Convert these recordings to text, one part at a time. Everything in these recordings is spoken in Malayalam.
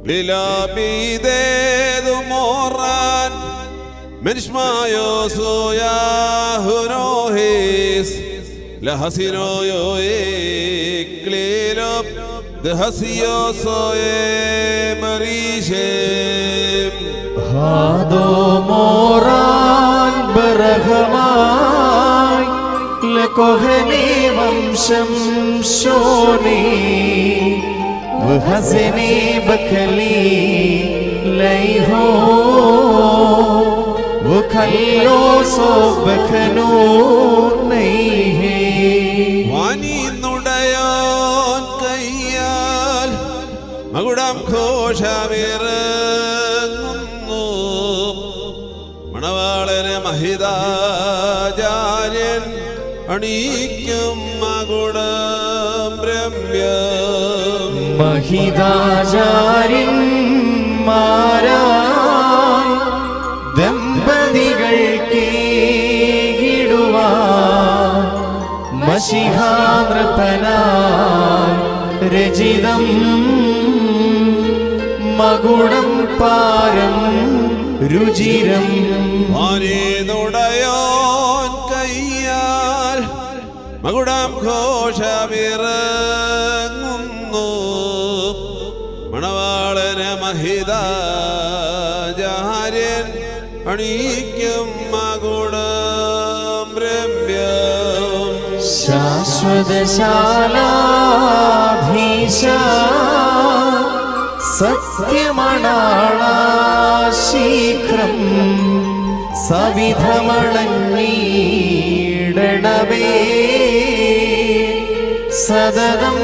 للابيديد موران منشمايو سويا هنوهيس لحسينو يو إكليلوب دهسيو سوي مريشم മോറാൻ ബറഹമായി ലകൊഹനി വംശം ശോനി വഹസനി ബഖലി ലൈഹോ വഖല്ലോ സോ ബഖനോ നൈഹേ വാനിന്നുടയോൻ കയ്യാൽ മകുടം ഘോഷമിറങ്ങുന്നു മണവാളന് മഹിതാചാര്യൻ അണീക്കും മകുടം രമ്യം മഹിതാചാര്യന്മാരായി ദമ്പതികൾ കേടുവാൻ മഷിഹാനൃപനായി രചിതം മകുടം പാരം രുചിരം വാനിന്നുടയോൻ കയ്യാൽ മകുടം ഘോഷമിറങ്ങുന്നു മണവാളന് മഹിതാചാര്യൻ അണീക്കും മകുടം രമ്യം ശാശ്വതശാലാധീശ സത്യമണാള ശീഘ്രം സവിധമണങ്ങീടണവേ സതതം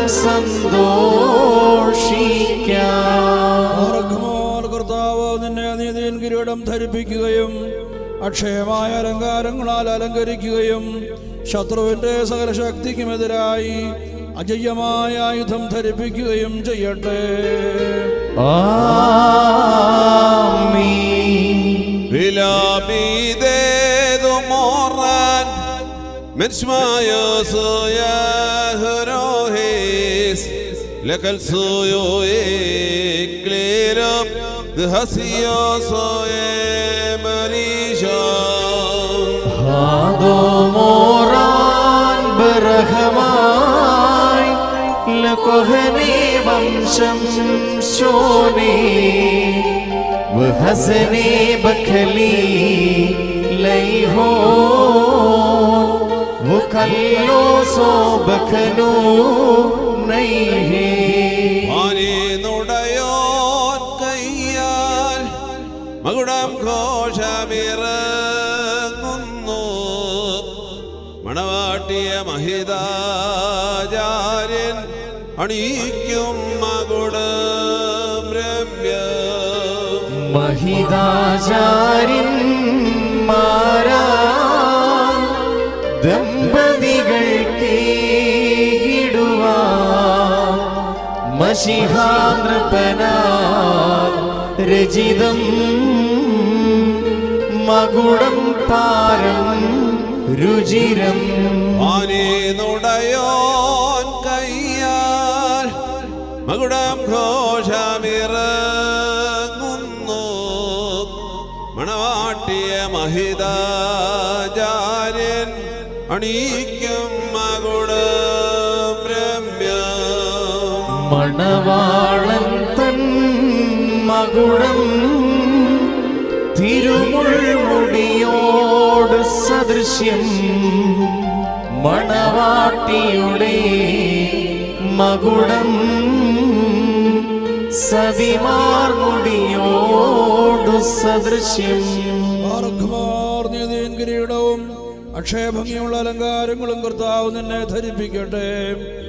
സന്തോഷിക്കാം ആർക്കുമോർ കർത്താവ് നിന്നെ നീതിയിൽ കിരീടം ധരിപ്പിക്കുകയും അക്ഷയമായ അലങ്കാരങ്ങളാൽ അലങ്കരിക്കുകയും ശത്രുവിന്റെ സകല ശക്തിക്കുമെതിരായി അജയ്യമായ ആയുധം ധരിപ്പിക്കുകയും ചെയ്യട്ടെ ആമീൻ വിലാപീതേതു മോറാൻ മെൻസ്മായോ സോയാഹരോഹേസ് ലക്കൽ സോയോ ഏക്ലേരം ദഹസിയോ സോയേ മരീശം മോറാൻ ബറഹമായി ലകൊഹനെ വംശം ശോനെ വഹസനെ ബഖലി ലൈഹോ വഖല്ലോ സോ ബഖനോ നൈഹേ നുടയോൻ കയ്യാൽ മകുടം ഘോഷമിറങ്ങുന്നു മണവാട്ടിയ മഹിതാചാര്യൻ അണീക്കും മകുടം രമ്യം മഹിതാചാര്യന്മാരാ ദമ്പതികൾ കേടുവാൻ മഷിഹാനൃപനാ രചിതം മകുടം പാരം രുചിരം നുടയോൻ കയ്യാൽ മകുടം ഘോഷമിറങ്ങുന്നു മണവാട്ടിയ മഹിതാചാര്യൻ അണീക്കും മകുടം രമ്യം മണവാളൻ തൻ മകുടം തിരുമുൾമുടിയോട് സദൃശ്യം മണവാട്ടിയുടെ മകുടം സതിമാർമുടിയോട് സദൃശ്യം ആർക്കുമോർ നീതിയും കിരീടവും അക്ഷയഭംഗിയുള്ള അലങ്കാരങ്ങളും കർത്താവ് നിന്നെ ധരിപ്പിക്കട്ടെ